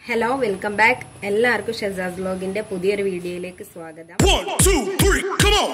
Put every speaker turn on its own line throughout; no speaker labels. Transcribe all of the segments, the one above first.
Hello welcome back എല്ലാവർക്കും ഷെസാസ് ബ്ലോഗിന്റെ പുതിയൊരു വീഡിയോയിലേക്ക് സ്വാഗതം
One, two, three, come on!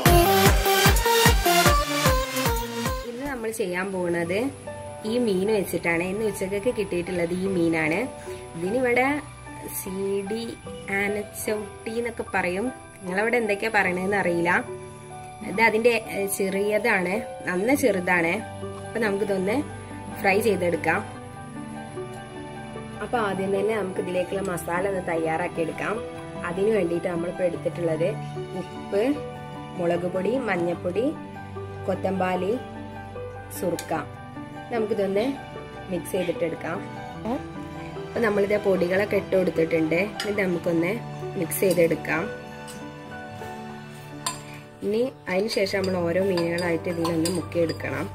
ഇന്ന് നമ്മൾ ചെയ്യാൻ പോകുന്നത് ഈ മീൻ വെച്ചിട്ടാണ് ഇന്ന് ഉച്ചക്കൊക്കെ കിട്ടിയിട്ടുള്ളത് ഈ മീനാണ് ഇതിനിവിടെ സി ഡി ആനച്ചൗട്ടി എന്നൊക്കെ പറയും നിങ്ങളവിടെ എന്തൊക്കെയാ പറയണതെന്ന് അറിയില്ല ഇത് അതിന്റെ ഏഹ്, ചെറിയതാണ് നന്ന ചെറുതാണ് അപ്പൊ നമുക്കിതൊന്ന് ഫ്രൈ ചെയ്തെടുക്കാം അപ്പൊ ആദ്യം തന്നെ നമുക്ക് ഇതിലേക്കുള്ള മസാല ഒന്ന് തയ്യാറാക്കി എടുക്കാം അതിന് വേണ്ടിയിട്ട് നമ്മളിപ്പോൾ എടുത്തിട്ടുള്ളത് ഉപ്പ് മുളക് പൊടി മഞ്ഞൾപ്പൊടി കൊത്തമ്പാലി സുർക്ക നമുക്കിതൊന്ന് മിക്സ് ചെയ്തിട്ടെടുക്കാം അപ്പൊ നമ്മളിത് പൊടികളൊക്കെ ഇട്ട് കൊടുത്തിട്ടുണ്ട് ഇത് നമുക്കൊന്ന് മിക്സ് ചെയ്തെടുക്കാം ഇനി അതിന് ശേഷം നമ്മൾ ഓരോ മീനുകളായിട്ട് ഇതിലൊന്ന് മുക്കിയെടുക്കണം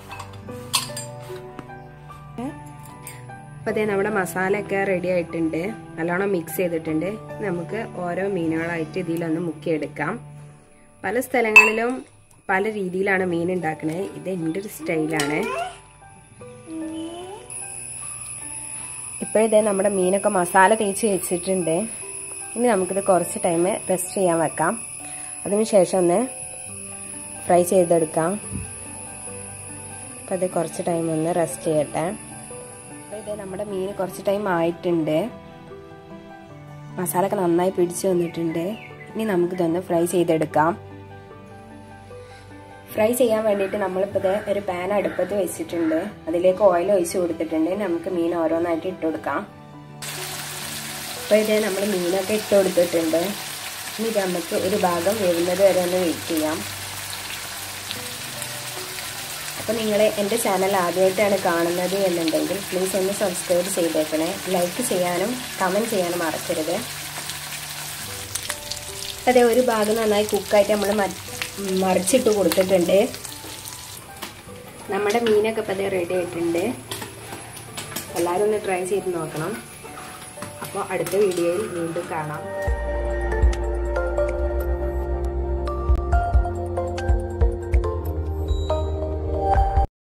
അപ്പോൾ അതേ നമ്മുടെ മസാലയൊക്കെ റെഡി ആയിട്ടുണ്ട് നല്ലോണം മിക്സ് ചെയ്തിട്ടുണ്ട് നമുക്ക് ഓരോ മീനുകളായിട്ട് ഇതിലൊന്ന് മുക്കിയെടുക്കാം പല സ്ഥലങ്ങളിലും പല രീതിയിലാണ് മീൻ ഉണ്ടാക്കുന്നത് ഇത് എൻ്റെ ഒരു സ്റ്റൈലാണ് ഇപ്പോഴിതേ നമ്മുടെ മീനൊക്കെ മസാല തേച്ച് വെച്ചിട്ടുണ്ട് ഇനി നമുക്കിത് കുറച്ച് ടൈം റെസ്റ്റ് ചെയ്യാൻ വെക്കാം അതിനുശേഷം ഒന്ന് ഫ്രൈ ചെയ്തെടുക്കാം അപ്പോൾ അത് കുറച്ച് ടൈം ഒന്ന് റെസ്റ്റ് ചെയ്യട്ടെ അപ്പോൾ ഇത് നമ്മുടെ മീൻ കുറച്ച് ടൈം ആയിട്ടുണ്ട് മസാല ഒക്കെ നന്നായി പിടിച്ചു വന്നിട്ടുണ്ട് ഇനി നമുക്കിതൊന്ന് ഫ്രൈ ചെയ്തെടുക്കാം ഫ്രൈ ചെയ്യാൻ വേണ്ടിയിട്ട് നമ്മളിപ്പോൾ ഇത് ഒരു പാൻ അടുപ്പത്ത് വെച്ചിട്ടുണ്ട് അതിലേക്ക് ഓയിൽ ഒഴിച്ച് കൊടുത്തിട്ടുണ്ട് നമുക്ക് മീൻ ഓരോന്നായിട്ട് ഇട്ട് കൊടുക്കാം അപ്പോൾ ഇത് നമ്മൾ മീനൊക്കെ ഇട്ട് കൊടുത്തിട്ടുണ്ട് ഇനി ഇത് നമുക്ക് ഒരു ഭാഗം വേവുന്നത് വരെ ഒന്ന് വെയിറ്റ് ചെയ്യാം അപ്പോൾ നിങ്ങൾ എൻ്റെ ചാനൽ ആദ്യമായിട്ടാണ് കാണുന്നത് എന്നുണ്ടെങ്കിൽ പ്ലീസ് ഒന്ന് സബ്സ്ക്രൈബ് ചെയ്തേക്കണേ ലൈക്ക് ചെയ്യാനും കമൻറ്റ് ചെയ്യാനും മറക്കരുത് അതെ ഒരു ഭാഗം നന്നായി കുക്കായിട്ട് നമ്മൾ മറിച്ചിട്ട് കൊടുത്തിട്ടുണ്ട് നമ്മുടെ മീനൊക്കെ ഇപ്പോൾ അതേ റെഡി ആയിട്ടുണ്ട് എല്ലാവരും ഒന്ന് ട്രൈ ചെയ്ത് നോക്കണം അപ്പോൾ അടുത്ത വീഡിയോയിൽ വീണ്ടും കാണാം